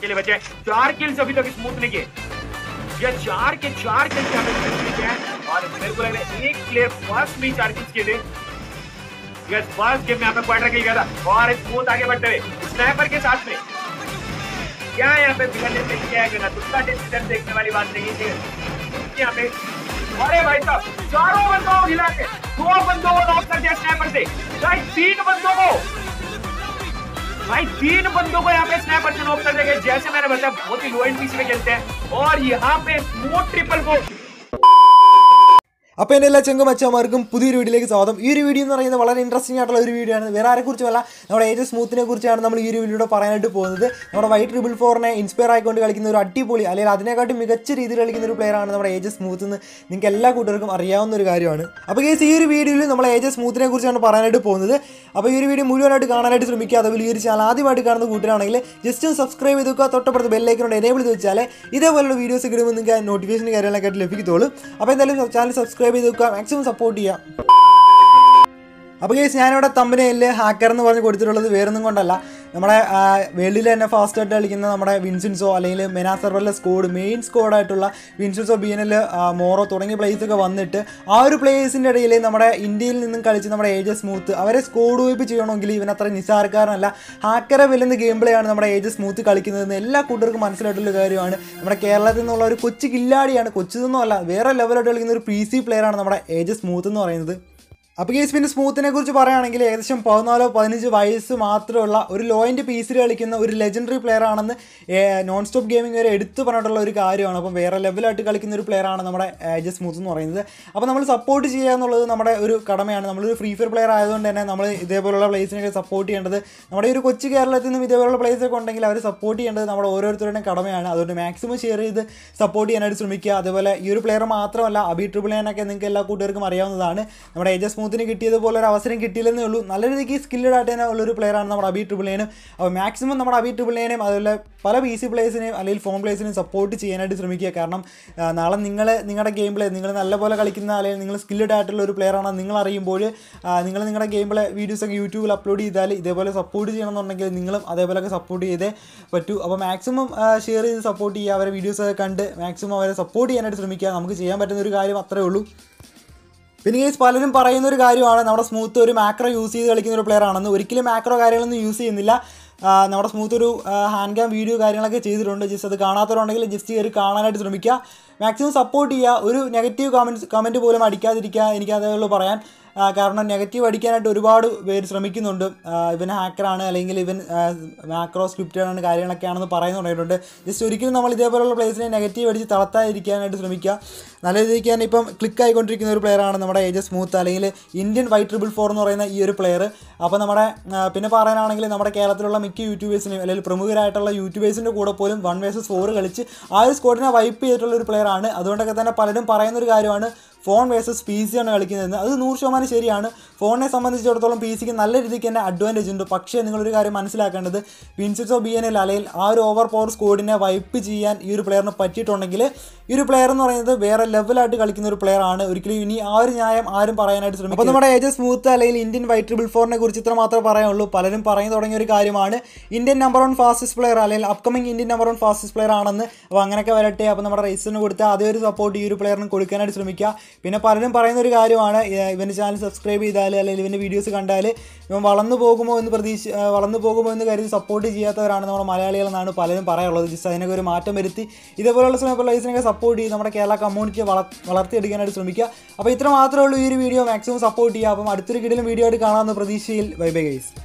अकेले बचे हैं। चार किल्स अभी तक स्मूथ ने किए ये चार के चार किल्स यहाँ पे स्मूथ ने किए हैं और मेरे को लग रहा है एक प्लेयर फर्स्ट में ही चार किल्स किए थे यस फर्स्ट गेम में यहाँ पे क्वार्टर किल गया था और स्मूथ आगे बढ़ते हुए स्नाइपर के साथ में क्या यहाँ पे बिगड़ने से क्या है ना दूसरा डिसीजन देखने वाली बात नहीं है यहाँ पे अरे भाई साहब चारों बंदों को हिला के दो बंदों को नॉक कर दिया स्नैपर से भाई तीन बंदों को भाई तीन बंदों को यहाँ पे स्नैपर से नॉक कर दिया गया जैसे मैंने बताया बहुत ही लो एंड पीस में खेलते हैं और यहाँ पे स्मूथ ट्रिपल को അപ്പോൾ എൻ്റെ എല്ലാ ചെങ്കമച്ചന്മാർക്കും പുതിയൊരു വീഡിയോയിലേക്ക് സ്വാഗതം ഈ ഒരു വീഡിയോ എന്ന് പറയുന്നത് വളരെ ഇൻട്രസ്റ്റിംഗ് ആയിട്ടുള്ള ഒരു വീഡിയോ ആണ് വേറെ ആരെക്കുറിച്ചുമല്ല നമ്മുടെ ഏജ് സ്മൂത്തിനെ കുറിച്ചാണ് നമ്മൾ ഈ ഒരു വീഡിയോയുടെ പറയാനായിട്ട് പോകുന്നത് നമ്മുടെ വൈറ്റ് ട്രിപ്പിൾ ഫോറിനെ ഇൻസ്പയർ ആയിക്കൊണ്ട് കളിക്കുന്ന ഒരു അടിപൊളി അല്ലെങ്കിൽ അതിനെക്കാട്ടും മികച്ച രീതിയിൽ കളിക്കുന്ന ഒരു പ്ലെയർ ആണ് നമ്മുടെ ഏജ് സ്മൂത്ത് എന്ന് നിങ്ങൾക്ക് എല്ലാ കൂട്ടർക്കും അറിയാവുന്ന ഒരു കാര്യമാണ് അപ്പോൾ കേസ് ഈ ഒരു വീഡിയോയിൽ നമ്മൾ ഏജ് സ്മൂത്തിനെ കുറിച്ചാണ് പറയാനായിട്ട് പോകുന്നത് അപ്പോൾ ഈ ഒരു വീഡിയോ മുഴുവനായിട്ട് കാണാനായിട്ട് ശ്രമിക്കുക അതുപോലെ ഈ ഒരു ചാനൽ ആദ്യമായിട്ട് കാണുന്ന കൂട്ടരാണെങ്കിൽ ജസ്റ്റ് ഒന്ന് സബ്സ്ക്രൈബ് ചെയ്ത് വെക്കുക തൊട്ടപ്പുറത്ത് ബെല്ലൈക്കനോട് എനേബിൾ ചെയ്ത് വെച്ചാൽ ഇതേപോലുള്ള വീഡിയോസ് കിടുമ്പോൾ നിങ്ങൾക്ക് നോട്ടിഫിക്കേഷൻ കാര്യങ്ങളൊക്കെ ആയിട്ട് ലഭിക്കത്തുള്ളൂ അപ്പോൾ എന്തായാലും ചാനൽ സബ്സ്ക്രൈബ് ചെയ്ത് വെക്കുക മാക്സിമം സപ്പോർട്ട് ചെയ്യുക അപ്പോൾ കേസ് ഞാനിവിടെ തമ്പനയിൽ ഹാക്കർ എന്ന് പറഞ്ഞ് കൊടുത്തിട്ടുള്ളത് വേറൊന്നും കൊണ്ടല്ല നമ്മുടെ വേൾഡിൽ തന്നെ ഫാസ്റ്റ് ആയിട്ട് കളിക്കുന്ന നമ്മുടെ വിൻസിൻസോ അല്ലെങ്കിൽ മെനാ സെർവറിലെ സ്കോഡ് മെയിൻ സ്കോഡായിട്ടുള്ള വിൻസിൻസോ ബി എൻ എൽ മോറോ തുടങ്ങിയ players ഒക്കെ വന്നിട്ട് ആ ഒരു പ്ലേയേഴ്സിൻ്റെ ഇടയിൽ നമ്മുടെ ഇന്ത്യയിൽ നിന്നും കളിച്ച് നമ്മുടെ ഏജ് സ്മൂത്ത് അവരെ സ്കോഡ് വൈപ്പ് ചെയ്യണമെങ്കിൽ ഇവൻ അത്ര നിസ്സാരക്കാരനല്ല ഹാക്കറെ വെല്ലുന്ന ഗെയിം പ്ലേ ആണ് നമ്മുടെ ഏജ് സ്മൂത്ത് കളിക്കുന്നതെന്ന് എല്ലാ കൂട്ടർക്കും മനസ്സിലായിട്ടുള്ള കാര്യമാണ് നമ്മുടെ കേരളത്തിൽ നിന്നുള്ള ഒരു കൊച്ചു കില്ലാടിയാണ് കൊച്ചതൊന്നും അല്ല വേറെ ലെവലായിട്ട് കളിക്കുന്ന ഒരു പി സി പ്ലെയറാണ് നമ്മുടെ ഏജ് സ്മൂത്ത് എന്ന് പറയുന്നത് അപ്പോൾ കേസ് പിന്നെ സ്മൂത്തിനെ കുറിച്ച് പറയുകയാണെങ്കിൽ ഏകദേശം പതിനാലോ പതിനഞ്ച് വയസ്സ് മാത്രമുള്ള ഒരു ലോ എൻഡ് പീസിൽ കളിക്കുന്ന ഒരു ലെജൻഡറി പ്ലെയർ ആണെന്ന് നോൺ സ്റ്റോപ്പ് ഗെയിമിംഗ് വരെ എടുത്തു പറഞ്ഞിട്ടുള്ള ഒരു കാര്യമാണ് അപ്പം വേറെ ലെവലായിട്ട് കളിക്കുന്ന ഒരു പ്ലെയർ ആണ് നമ്മുടെ ഏജ് സ്മൂത്ത് എന്ന് പറയുന്നത് അപ്പോൾ നമ്മൾ സപ്പോർട്ട് ചെയ്യുക എന്നുള്ളത് നമ്മുടെ ഒരു കടമയാണ് നമ്മളൊരു ഫ്രീ ഫയർ പ്ലെയർ ആയതുകൊണ്ട് തന്നെ നമ്മൾ ഇതേപോലുള്ള പ്ലേസിനൊക്കെ സപ്പോർട്ട് ചെയ്യേണ്ടത് നമ്മുടെ ഈ ഒരു കൊച്ചു കേരളത്തിൽ നിന്നും ഇതേപോലുള്ള പ്ലേസ് ഒക്കെ ഉണ്ടെങ്കിൽ അവർ സപ്പോർട്ട് ചെയ്യേണ്ടത് നമ്മുടെ ഓരോരുത്തരുടെയും കടമയാണ് അതുകൊണ്ട് മാക്സിമം ഷെയർ ചെയ്ത് സപ്പോർട്ട് ചെയ്യാനായിട്ട് ശ്രമിക്കുക അതേപോലെ ഈ ഒരു പ്ലെയർ മാത്രമല്ല അബി ട്രിപ്പിൾ ഒക്കെ നിങ്ങൾക്ക് എല്ലാ കൂട്ടുകാർക്കും അറിയാവുന്നതാണ് നമ്മുടെ ഏജ് സ്മൂത്തിന് കിട്ടിയതുപോലെ ഒരു അവസരം കിട്ടിയില്ലെന്നേ ഉള്ളൂ നല്ല രീതിക്ക് സ്കില്ലഡ് ആയിട്ട് തന്നെ ഉള്ളൊരു പ്ലെയറാണ് നമ്മുടെ അബി ട്രിപ്പിൾ എനും അപ്പോൾ മാക്സിമം നമ്മുടെ അബി ട്രിപ്പിൾ എനും അതുപോലെ പല പി സി പ്ലേസിനെയും അല്ലെങ്കിൽ ഫോൺ പ്ലേസിനെയും സപ്പോർട്ട് ചെയ്യാനായിട്ട് ശ്രമിക്കുക കാരണം ആ, നാളെ നിങ്ങൾ നിങ്ങളുടെ ഗെയിം പ്ലേ നിങ്ങൾ നല്ലപോലെ കളിക്കുന്ന അല്ലെങ്കിൽ നിങ്ങൾ സ്കില്ലഡ് ആയിട്ടുള്ള ഒരു പ്ലെയർ ആണെന്ന് നിങ്ങൾ അറിയുമ്പോൾ നിങ്ങൾ നിങ്ങളുടെ ഗെയിം പ്ലേ വീഡിയോസൊക്കെ യൂട്യൂബിൽ അപ്ലോഡ് ചെയ്താൽ ഇതേപോലെ സപ്പോർട്ട് ചെയ്യണമെന്നുണ്ടെങ്കിൽ നിങ്ങളും അതേപോലെയൊക്കെ സപ്പോർട്ട് ചെയ്തേ പറ്റൂ അപ്പോൾ മാക്സിമം ഷെയർ ചെയ്ത് സപ്പോർട്ട് ചെയ്യുക അവരെ വീഡിയോസൊക്കെ കണ്ട് മാക്സിമം അവരെ സപ്പോർട്ട് ചെയ്യാനായിട്ട് ശ്രമിക്കുക നമുക്ക് ചെയ്യാൻ പറ്റുന്ന ഒരു കാര്യം അത്രേ ഉള്ളൂ പിന്നെ ഗൈസ് പലരും പറയുന്ന ഒരു കാര്യമാണ് നമ്മുടെ സ്മൂത്ത് ഒരു മാക്രോ യൂസ് ചെയ്ത് കളിക്കുന്ന ഒരു പ്ലെയർ ആണെന്ന് ഒരിക്കലും മാക്രോ കാര്യങ്ങളൊന്നും യൂസ് ചെയ്യുന്നില്ല ആ, നമ്മുടെ സ്മൂത്ത് ഒരു ഹാൻഡ് ക്യാം വീഡിയോ കാര്യങ്ങളൊക്കെ ചെയ്തിട്ടുണ്ട് ജസ്റ്റ് അത് കാണാത്തവരുണ്ടെങ്കിൽ ജസ്റ്റ് കയറി കാണാനായിട്ട് ശ്രമിക്കുക മാക്സിമം സപ്പോർട്ട് ചെയ്യുക ഒരു നെഗറ്റീവ് കമൻറ്റ് കമൻറ്റ് പോലും അടിക്കാതിരിക്കുക എനിക്ക് അതേയുള്ളൂ പറയാൻ ആ, കാരണം നെഗറ്റീവ് അടിക്കാനായിട്ട് ഒരുപാട് പേര് ശ്രമിക്കുന്നുണ്ട് ആ, ഇവൻ ഹാക്കറാണ് അല്ലെങ്കിൽ ഇവൻ മാക്രോ സ്ക്രിപ്റ്റാണ് കാര്യങ്ങളൊക്കെയാണെന്ന് പറയുന്നുണ്ടായിട്ടുണ്ട് ജസ്റ്റ് ഒരിക്കലും നമ്മൾ ഇതേപോലുള്ള പ്ലേസിനെ നെഗറ്റീവ് അടിച്ച് തളർത്താതിരിക്കാനായിട്ട് ശ്രമിക്കുക നല്ല രീതിക്ക് തന്നെ ഇപ്പം ക്ലിക്ക് ആയിക്കൊണ്ടിരിക്കുന്ന ഒരു പ്ലെയറാണ് നമ്മുടെ ഏജ് സ്മൂത്ത് അല്ലെങ്കിൽ ഇന്ത്യൻ വൈറ്റ് ട്രിപ്പിൾ ഫോർ എന്ന് പറയുന്ന ഈ ഒരു പ്ലെയർ അപ്പോൾ നമ്മുടെ ആ, പിന്നെ പറയാനാണെങ്കിൽ നമ്മുടെ കേരളത്തിലുള്ള മിക്ക യൂട്യൂബേഴ്സിനെയും അല്ലെങ്കിൽ പ്രമുഖരായിട്ടുള്ള യൂട്യൂബേഴ്സിൻ്റെ കൂടെ പോലും വൺ വേഴ്സസ് ഫോർ കളിച്ച് ആ ഒരു സ്കോഡിനെ വൈപ്പ് ചെയ്തിട്ടുള്ള ഒരു പ്ലെയർ ആണ് അതുകൊണ്ടൊക്കെ തന്നെ പലരും പറയുന്ന ഒരു കാര്യമാണ് ഫോൺ വേഴ്സസ് പി സി ആണ് കളിക്കുന്നതെന്ന് അത് നൂറ് ശതമാനം ശരിയാണ് ഫോണിനെ സംബന്ധിച്ചിടത്തോളം പി സിക്ക് നല്ല രീതിക്ക് തന്നെ അഡ്വാൻറ്റേജ് ഉണ്ട് പക്ഷേ നിങ്ങളൊരു കാര്യം മനസ്സിലാക്കേണ്ടത് വിൻസിറ്റ്സോ ബി എൻ എൽ അല്ലെങ്കിൽ ആ ഒരു ഓവർ പവർ സ്കോഡിനെ വൈപ്പ് ചെയ്യാൻ ഈ ഒരു പ്ലെയറിന് പറ്റിയിട്ടുണ്ടെങ്കിൽ ഈ ഒരു പ്ലെയർ എന്ന് പറയുന്നത് വേറെ ലെവലായിട്ട് കളിക്കുന്ന ഒരു പ്ലെയർ ആണ് ഒരിക്കലും ഇനി ആ ഒരു ന്യായം ആരും പറയാനായിട്ട് ശ്രമിക്കും അപ്പോൾ നമ്മുടെ ഏജ് സ്മൂത്ത് അല്ലെങ്കിൽ ഇന്ത്യൻ വൈറ്റ് ട്രിപ്പിൾ ഫോറിനെ കുറിച്ച് ഇത്ര മാത്രമേ പറയാനുള്ളൂ പലരും പറഞ്ഞു തുടങ്ങിയ ഒരു കാര്യമാണ് Indian number one fastest player അല്ലെങ്കിൽ upcoming Indian number one fastest player ആണെന്ന് അപ്പോൾ അങ്ങനെയൊക്കെ വരട്ടെ അപ്പോൾ നമ്മുടെ റേസിന് കൊടുത്ത അതേ ഒരു സപ്പോർട്ട് ഈ ഒരു പ്ലെയറിന് കൊടുക്കാനായിട്ട് ശ്രമിക്കുക പിന്നെ പലരും പറയുന്ന ഒരു കാര്യമാണ് ഏഹ് ഇവൻ്റെ ചാനൽ സബ്സ്ക്രൈബ് ചെയ്താൽ അല്ലെങ്കിൽ ഇവൻ്റെ വീഡിയോസ് കണ്ടാൽ ഇവൻ വളർന്നു പോകുമോ എന്ന് പ്രതീക്ഷ ഏഹ് വളർന്നു പോകുമോ എന്ന് കരുതി സപ്പോർട്ട് ചെയ്യാത്തവരാണ് നമ്മുടെ മലയാളികൾ എന്നാണ് പലരും പറയാനുള്ളത് ജസ്റ്റ് അതിനൊക്കെ ഒരു മാറ്റം വരുത്തി ഇതേപോലുള്ള സമയം പ്ലേസിനൊക്കെ സപ്പോർട്ട് ചെയ്ത് നമ്മുടെ കേരള കമ്മ്യൂണിറ്റിയെ വള വളർത്തിയെടുക്കാനായിട്ട് ശ്രമിക്കുക അപ്പോൾ ഇത്ര മാത്രമേ ഉള്ളൂ ഈ ഒരു വീഡിയോ മാക്സിമം സപ്പോർട്ട് ചെയ്യുക അപ്പം അടുത്തൊരു കിടിലും വീഡിയോ ആയിട്ട് കാണാമെന്ന പ്രതീക്ഷയിൽ ബൈ ബൈ ഗൈസ്